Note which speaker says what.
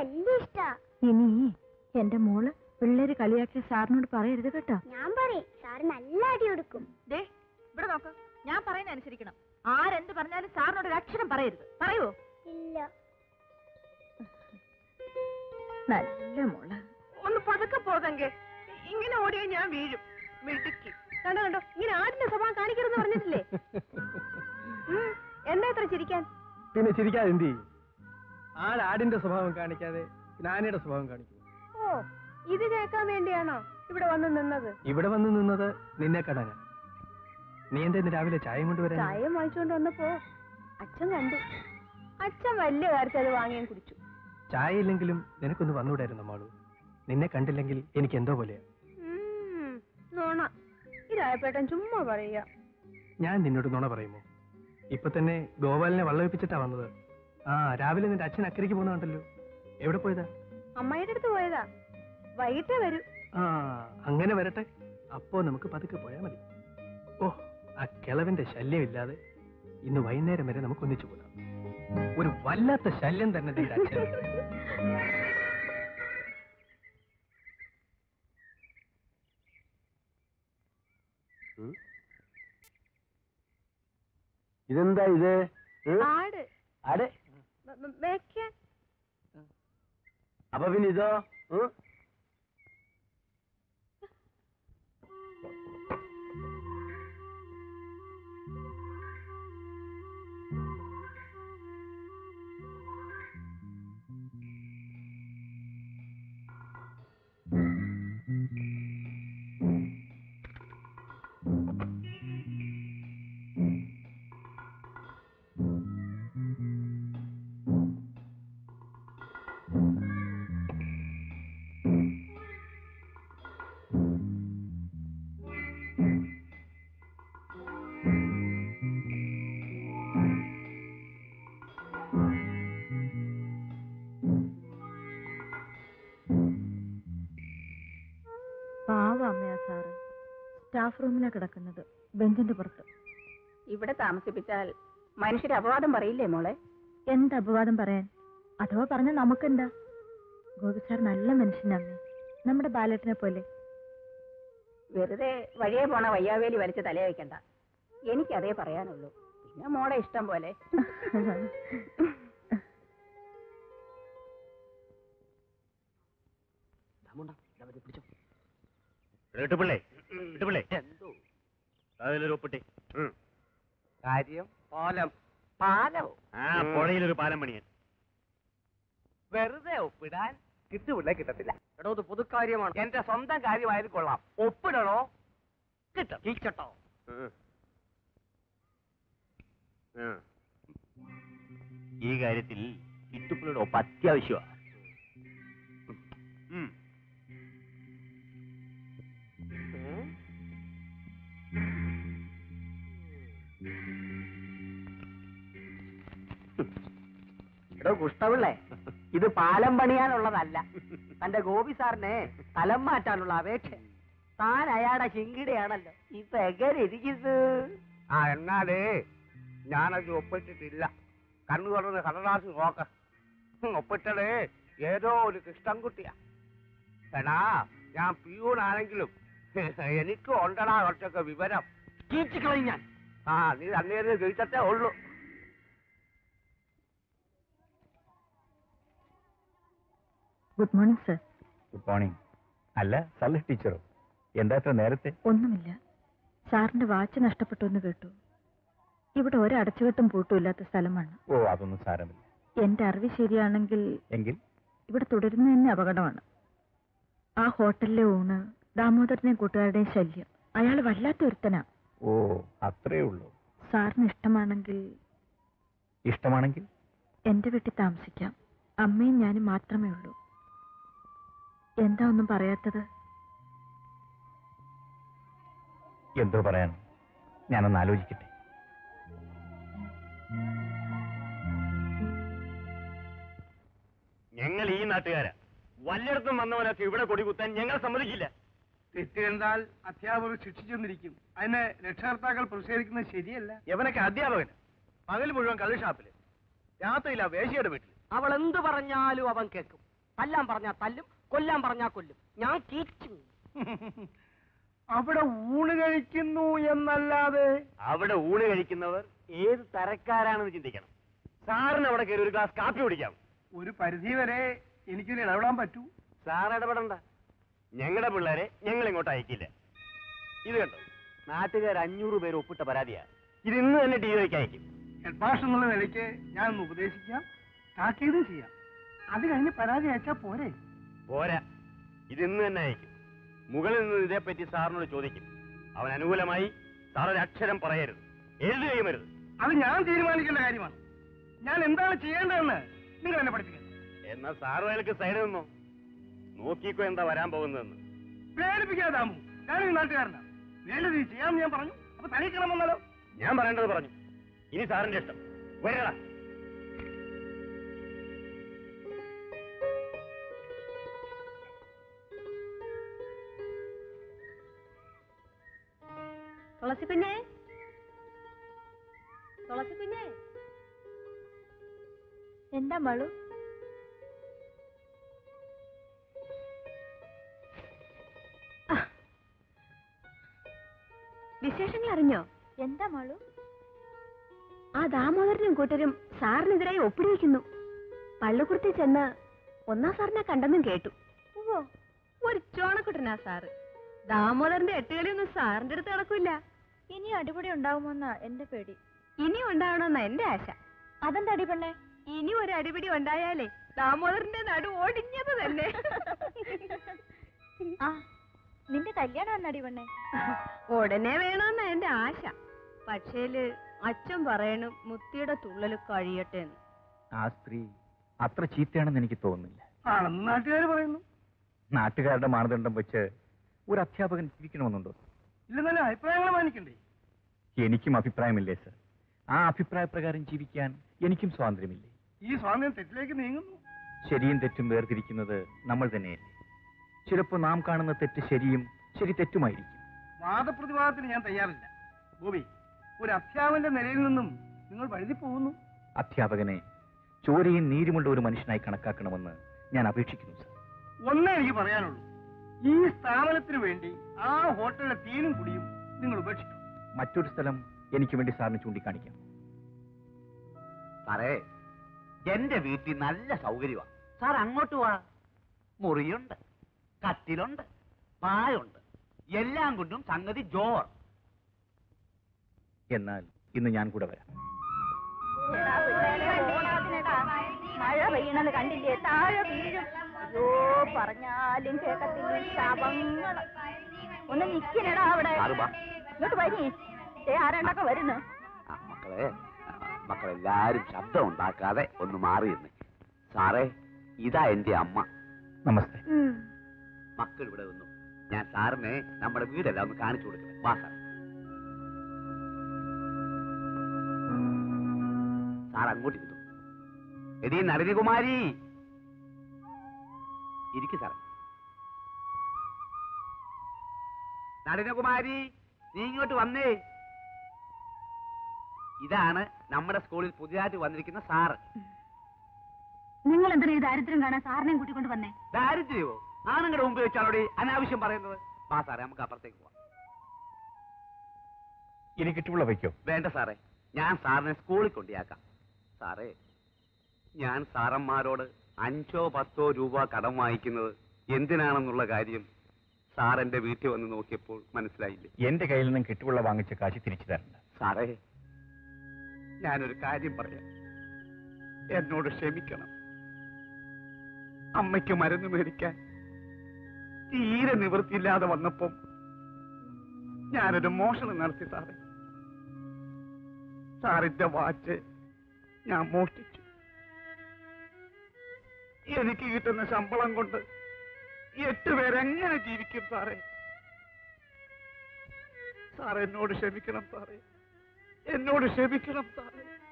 Speaker 1: വലിയ ഇഷ്ടാ
Speaker 2: ഇനി എന്റെ മോള് പിള്ളേര് കളിയാക്കിയ സാറിനോട് പറയരുത് കേട്ടോ
Speaker 1: ഞാൻ പറയും സാറ് നല്ല അടി കൊടുക്കും
Speaker 2: ദേ ഇവിടെ നോക്ക് ഞാൻ പറയുന്ന അനുസരിക്കണം ആരെന്ത് പറഞ്ഞാലും സാറിനോട് ഒരു അക്ഷരം പറയരുത് പറയുവോ
Speaker 1: ഇല്ല
Speaker 2: നല്ല മോള്
Speaker 3: ഒന്ന് പതുക്കെ പോതെങ്കെ ഇങ്ങനെ ഓടിയാൽ ഞാൻ വീഴും മിടുക്കി കണ്ടോ കണ്ടോ ഇങ്ങനെ ആടിന്റെ സ്വഭാവം കാണിക്കരുതെന്ന് പറഞ്ഞിട്ടില്ലേ ഉം, എന്താ ഇത്ര ചിരിക്കാൻ
Speaker 4: പിന്നെ ചിരിക്കാതെ എന്ത് ചെയ്യും ആടാടിന്റെ സ്വഭാവം കാണിക്കാതെ ജ്ഞാനിയുടെ സ്വഭാവം കാണിക്കും
Speaker 3: ഓ ഇത് കേൾക്കാൻ വേണ്ടിയാണോ ഇവിടെ വന്ന് നിന്നത്
Speaker 4: ഇവിടെ വന്ന് നിന്നത് നിന്നെ കാണാനാ നീ എന്താ ഇന്ന് രാവിലെ ചായം കൊണ്ടുവരാൻ
Speaker 3: ചായം വാങ്ങിച്ചുകൊണ്ട് വന്നപ്പോ അച്ഛൻ കണ്ടു അച്ഛൻ വലിയ കാര്യത്തിൽ അത് വാങ്ങിയാൻ കുടിച്ചു
Speaker 4: ചായ ഇല്ലെങ്കിലും നിനക്കൊന്ന് വന്നുകൂടായിരുന്നു മാളു നിന്നെ കണ്ടില്ലെങ്കിൽ എനിക്ക് എന്തോ പോലെയാ
Speaker 3: ഉം, നോണ ഈ രായപ്പേട്ടൻ ചുമ്മാ പറയുക
Speaker 4: ഞാൻ നിന്നോട് നുണ പറയുമോ ഇപ്പൊ തന്നെ ഗോപാലിനെ വള്ളമിപ്പിച്ചിട്ടാ വന്നത് ആ രാവിലെ നിന്റെ അച്ഛൻ അക്കരയ്ക്ക് പോകുന്ന കണ്ടല്ലോ എവിടെ പോയതാ
Speaker 3: അമ്മായിയുടെ അടുത്ത് പോയതാ വൈകിട്ടേ വരൂ
Speaker 4: ആ അങ്ങനെ വരട്ടെ അപ്പോ നമുക്ക് പതുക്കെ പോയാ മതി ഓ ആ കിളവന്റെ ശല്യമില്ലാതെ ഇന്ന് വൈകുന്നേരം വരെ നമുക്ക് ഒന്നിച്ചു പോകാം ഒരു വല്ലാത്ത ശല്യം തന്നെ നിന്റെ അച്ഛൻ
Speaker 5: ഇതെന്താ ഇത്
Speaker 3: ആട്
Speaker 5: അടെ
Speaker 3: മ- മ- മേയ്ക്കാൻ
Speaker 5: അപ്പൊ പിന്നെ ഇതോ ഉം?
Speaker 2: പാവ അമ്മയാ സാറ് സ്റ്റാഫ് റൂമിലാ കിടക്കുന്നത് ബെഞ്ചിന്റെ പുറത്ത്
Speaker 3: ഇവിടെ താമസിപ്പിച്ചാൽ മനുഷ്യര് അപവാദം പറയില്ലേ മോളെ
Speaker 2: എന്ത് അപവാദം പറയാൻ അഥവാ പറഞ്ഞ നമുക്കെന്താ ഗോപി സാർ നല്ല മനുഷ്യനമ്മേ നമ്മുടെ ബാലേട്ടനെ പോലെ
Speaker 3: വെറുതെ വഴിയെ പോണ വയ്യാവേലി വലിച്ച് തലേ വെക്കണ്ട എനിക്കതേ പറയാനുള്ളൂ പിന്നെ മോളെ ഇഷ്ടം പോലെ
Speaker 6: ഇട്ടുപിള്ളേ ഇട്ടുപിള്ളേ അതിലൊരു ഒപ്പിട്ടെ
Speaker 5: കാര്യം പാലം പാലമോ
Speaker 6: ആ പുഴയിലൊരു പാലം പണിയാൻ
Speaker 5: വെറുതെ ഒപ്പിടാൻ കിട്ടുമില്ല കിട്ടത്തില്ല എടോ ഇത് പൊതുക്കാര്യമാണ് എന്റെ സ്വന്തം കാര്യമായാലും കൊള്ളാം ഒപ്പിടണോ കിട്ടും കിട്ടോ
Speaker 6: ആ. ഈ കാര്യത്തിൽ ഇട്ടുപ്പിള്ളയുടെ ഒപ്പ് അത്യാവശ്യമാണ് ഉം.
Speaker 5: എടോ കുഷ്ടപിള്ളേ ഇത് പാലം പണിയാനുള്ളതല്ല തന്റെ ഗോപി സാറിനെ സ്ഥലം മാറ്റാനുള്ള അപേക്ഷ താൻ അയാളുടെ ചിങ്കിടിയാണല്ലോ ഇപ്പൊ എങ്ങനെ ഇരിക്കുന്നു ആ എന്നാലേ ഞാനത് ഒപ്പിട്ടിട്ടില്ല കണ്ണു തുറന്ന് കടലാസ് നോക്ക ഒപ്പിട്ടത് ഏതോ ഒരു കൃഷ്ണൻകുട്ടിയാ എടാ ഞാൻ പിയൂണാണെങ്കിലും എനിക്ക് ഉണ്ടടാ കുറച്ചൊക്കെ വിവരം കീച്ചിക്കളയും ഞാൻ ആ നീ അന്നേരം ചോദിച്ചേ ഉള്ളൂ
Speaker 2: good morning sir
Speaker 7: good morning അല്ല സല്ല ടീച്ചറോ എന്താ ഇത്ര നേരത്തെ
Speaker 2: ഒന്നുമില്ല സാറിന്റെ വാച്ച് നഷ്ടപ്പെട്ടു എന്ന് കേട്ടു ഇവിടെ ഒരടച്ചുകെട്ടും പൂട്ടും ഇല്ലാത്ത സ്ഥലമാണ്
Speaker 7: ഓ അതൊന്നും സാരമില്ല
Speaker 2: എന്റെ അറിവ് ശരിയാണെങ്കിൽ
Speaker 7: എങ്കിൽ
Speaker 2: ഇവിടെ തുടരുന്നത് തന്നെ അപകടമാണ് ആ ഹോട്ടലിലെ ഊണ് ദാമോദരനെയും കൂട്ടുകാരുടെയും ശല്യം അയാൾ വല്ലാത്ത ഒരുത്തനാ
Speaker 7: ഓ അത്രേ ഉള്ളൂ
Speaker 2: സാറിന് ഇഷ്ടമാണെങ്കിൽ
Speaker 7: ഇഷ്ടമാണെങ്കിൽ
Speaker 2: എന്റെ വീട്ടിൽ താമസിക്കാം അമ്മയും ഞാനും മാത്രമേ ഉള്ളൂ എന്താ ഒന്നും പറയാത്തത്
Speaker 7: എന്തോ പറയാൻ ഞാനൊന്ന് ആലോചിക്കട്ടെ
Speaker 6: ഞങ്ങൾ ഈ നാട്ടുകാരാ വല്ലയിടത്തും വന്നവനൊക്കെ ഇവിടെ കൊടി കുത്താൻ ഞങ്ങൾ സമ്മതിക്കില്ല
Speaker 4: തെറ്റിരുന്നാൽ അധ്യാപകർ ശിക്ഷിച്ചെന്നിരിക്കും അതിന് രക്ഷകർത്താക്കൾ പ്രതിഷേധിക്കുന്നത് ശരിയല്ല
Speaker 6: എവനൊക്കെ അധ്യാപകൻ പകൽ മുഴുവൻ കള്ളുഷാപ്പില് രാത്രിയില്ല വേശിയുടെ വീട്ടിൽ
Speaker 5: അവൾ എന്ത് പറഞ്ഞാലും അവൻ കേൾക്കും തല്ലാൻ പറഞ്ഞാ തല്ലും കൊല്ലാൻ പറഞ്ഞാ കൊല്ലും ഞാൻ കീച്ചു
Speaker 6: അവിടെ ഊണ് കഴിക്കുന്നു എന്നല്ലാതെ അവിടെ ഊണ് കഴിക്കുന്നവർ ഏത് തരക്കാരാണെന്ന് ചിന്തിക്കണം സാറിന് അവിടെ കയറി ഒരു ഗ്ലാസ് കാപ്പി കുടിക്കാം
Speaker 4: ഒരു പരിധി വരെ എനിക്കൊരു ഇടപെടാൻ പറ്റൂ
Speaker 6: സാർ ഇടപെടണ്ട ഞങ്ങളുടെ പിള്ളേരെ ഞങ്ങൾ ഇങ്ങോട്ട് അയക്കില്ല ഇത് കണ്ടോ നാട്ടുകാർ അഞ്ഞൂറ് പേര് ഒപ്പിട്ട പരാതിയാ ഇത് ഇന്ന് തന്നെ ടി വിക്ക് അയക്കും
Speaker 4: ഹെഡ് മാസ്റ്റർ എന്നുള്ള നിലയ്ക്ക് ഞാൻ ഒന്ന് ഉപദേശിക്കാം താക്കീതും ചെയ്യാം അത് കഴിഞ്ഞ് പരാതി അയച്ചാൽ പോരെ
Speaker 6: പോരാ ഇത് ഇന്ന് തന്നെ അയക്കും മുകളിൽ നിന്ന് ഇതേപ്പറ്റി സാറിനോട് ചോദിക്കും അവൻ അനുകൂലമായി സാർ ഒരു അക്ഷരം പറയരുത് എഴുതുകയും അരുത്
Speaker 4: അത് ഞാൻ തീരുമാനിക്കേണ്ട കാര്യമാണ് ഞാൻ എന്താണ് ചെയ്യേണ്ടതെന്ന് നിങ്ങൾ എന്നെ പഠിപ്പിക്കണം
Speaker 6: എന്നാ സാറ് അയാൾക്ക് സൈഡിൽ നിന്നോ നോക്കിക്കോ എന്താ വരാൻ പോകുന്നതെന്ന്
Speaker 4: പേടിപ്പിക്കാതാമു ഞാനൊരു നാട്ടുകാരനാണ് വേണ്ടത് ഇത് ചെയ്യാമെന്ന് ഞാൻ പറഞ്ഞു അപ്പൊ തലയിക്കണം വന്നാലോ
Speaker 6: ഞാൻ പറയേണ്ടത് പറഞ്ഞു ഇനി സാറിന്റെ ഇഷ്ടം വരടാ
Speaker 3: തുളസി കുഞ്ഞേ തുളസി കുഞ്ഞേ
Speaker 2: എന്താ മാളു
Speaker 3: വിശേഷങ്ങൾ അറിഞ്ഞോ
Speaker 2: എന്താ മാളു
Speaker 3: ആ ദാമോദരനും കൂട്ടരും സാറിനെതിരായി ഒപ്പിടിവെക്കുന്നു പള്ളിക്കുറത്തിൽ ചെന്ന് ഒന്നാം സാറിനെ കണ്ടെന്നും കേട്ടു ഓ ഒരു ചോണക്കുട്ടനാ സാറ് ദാമോദരന്റെ എട്ടുകളിയൊന്നും സാറിന്റെ അടുത്ത് നടക്കില്ല
Speaker 2: ഇനി അടിപൊളി ഉണ്ടാവുമോന്നാ എന്റെ പേടി
Speaker 3: ഇനി ഉണ്ടാവണമെന്ന എന്റെ ആശ
Speaker 2: അതെന്താ അടിപൊളെ
Speaker 3: ഇനി ഒരു അടിപിടി ഉണ്ടായാലേ ദാമോദരന്റെ നടു ഓടിഞ്ഞത് തന്നെ
Speaker 2: ആ നിന്റെ കല്യാണം എന്നാ അടിപൊണ്ണേ
Speaker 3: ഉടനെ വേണമെന്ന എന്റെ ആശ പക്ഷേല് അച്ഛൻ പറയണു മുത്തിയുടെ തുള്ളല് കഴിയട്ടെ എന്ന്
Speaker 7: ആ സ്ത്രീ അത്ര ചീത്തയാണെന്ന് എനിക്ക് തോന്നുന്നില്ല
Speaker 4: ആണെന്ന് നാട്ടുകാർ പറയുന്നു
Speaker 7: നാട്ടുകാരുടെ മാനദണ്ഡം വെച്ച് ഒരു അധ്യാപകൻ ജീവിക്കണമെന്നുണ്ടോ
Speaker 4: ഇല്ലെന്നല്ല അഭിപ്രായങ്ങൾ മാനിക്കണ്ടേ
Speaker 7: എനിക്കും അഭിപ്രായമില്ലേ സർ ആ അഭിപ്രായ പ്രകാരം ജീവിക്കാൻ എനിക്കും സ്വാതന്ത്ര്യമില്ലേ
Speaker 4: ഈ സ്വാതന്ത്ര്യം തെറ്റിലേക്ക് നീങ്ങുന്നു
Speaker 7: ശരിയും തെറ്റും വേർതിരിക്കുന്നത് നമ്മൾ തന്നെയല്ലേ ചിലപ്പോൾ നാം കാണുന്ന തെറ്റ് ശരിയും ശരി തെറ്റുമായിരിക്കും
Speaker 4: വാദപ്രതിവാദത്തിന് ഞാൻ തയ്യാറില്ല ഗോപി ഒരു അധ്യാപകന്റെ നിലയിൽ നിന്നും നിങ്ങൾ വഴുതി പോകുന്നു
Speaker 7: അധ്യാപകനെ ചോരയും നീരുമുള്ള ഒരു മനുഷ്യനായി കണക്കാക്കണമെന്ന് ഞാൻ അപേക്ഷിക്കുന്നു സർ
Speaker 4: ഒന്നേ എനിക്ക് പറയാനുള്ളൂ ഈ സ്ഥാപനത്തിന് വേണ്ടി ആ ഹോട്ടലിലെ തീനും കുടിയും നിങ്ങൾ ഉപേക്ഷിക്കണം
Speaker 7: മറ്റൊരു സ്ഥലം എനിക്ക് വേണ്ടി സാറിന് ചൂണ്ടിക്കാണിക്കാം
Speaker 5: സാറേ എന്റെ വീട്ടിൽ നല്ല സൗകര്യമാണ് സാർ അങ്ങോട്ട് വാ മുറിയുണ്ട് കട്ടിലുണ്ട് പായുണ്ട് എല്ലാം കൊണ്ടും സംഗതി ജോർ
Speaker 7: എന്നാൽ ഇന്ന് ഞാൻ കൂടെ വരാം
Speaker 2: മഴ പെയ്യണത് കണ്ടില്ലേ താഴെ വീഴും അയ്യോ പറഞ്ഞാലും കേക്കത്തില്ല ശവങ്ങള് ഒന്ന് നിക്കണടാ അവിടെ
Speaker 5: സാറ് വാ.
Speaker 2: ഇങ്ങോട്ട് വരി ദേ ആരാണ്ടൊക്കെ വരുന്നു
Speaker 5: ആ, മക്കളെ ആ, മക്കളെല്ലാരും ശബ്ദം ഉണ്ടാക്കാതെ ഒന്ന് മാറിയെന്ന് സാറേ ഇതാ എന്റെ അമ്മ
Speaker 7: നമസ്തേ
Speaker 5: മക്കൾ ഇവിടെ വന്നു ഞാൻ സാറിനെ നമ്മുടെ വീടെല്ലാം ഒന്ന് കാണിച്ചു കൊടുക്കണം വാ സാർ സാർ അങ്ങോട്ട് ഇരുന്നു എടീ നളിനികുമാരി ഇരിക്കു സാറേ നളിനകുമാരി നീ ഇങ്ങോട്ട് വന്നേ ഇതാണ് നമ്മുടെ സ്കൂളിൽ പുതിയതായിട്ട് വന്നിരിക്കുന്ന സാറ്
Speaker 2: നിങ്ങൾ എന്തിനാ ഈ ദാരിദ്ര്യം കാണാൻ സാറിനെയും കൂട്ടിക്കൊണ്ട് വന്നേ
Speaker 5: ദാരിദ്ര്യമോ ആണുങ്ങളുടെ മുമ്പ് വെച്ചാലോടെ അനാവശ്യം പറയുന്നത് വാ സാറേ നമുക്ക് അപ്പുറത്തേക്ക് പോവാം
Speaker 7: ഇനി കിട്ടുള്ള വയ്ക്കോ
Speaker 5: വേണ്ട സാറേ ഞാൻ സാറിനെ സ്കൂളിൽ കൊണ്ടിയാക്കാം സാറേ ഞാൻ സാറന്മാരോട് അഞ്ചോ പത്തോ രൂപ കടം വാങ്ങിക്കുന്നത് എന്തിനാണെന്നുള്ള കാര്യം സാർ എന്റെ വീട്ടിൽ വന്ന് നോക്കിയപ്പോൾ മനസ്സിലായില്ലേ
Speaker 7: എന്റെ കയ്യിൽ നിന്നും കിട്ടുള്ള വാങ്ങിച്ച കാശ് തിരിച്ചു തരണ്ട
Speaker 5: സാറേ ഞാനൊരു കാര്യം പറയാം എന്നോട് ക്ഷമിക്കണം അമ്മയ്ക്ക് മരുന്ന് മേടിക്കാൻ തീരെ നിവൃത്തിയില്ലാതെ വന്നപ്പം ഞാനൊരു മോഷണം നടത്തി സാറേ സാറിന്റെ വാച്ച് ഞാൻ മോഷ്ടിച്ചു എനിക്ക് കിട്ടുന്ന ശമ്പളം കൊണ്ട് എട്ട് പേരെങ്ങനെ ജീവിക്കും സാറേ സാർ എന്നോട് ക്ഷമിക്കണം സാറേ എന്നോട് ക്ഷമിക്കണം സാറേ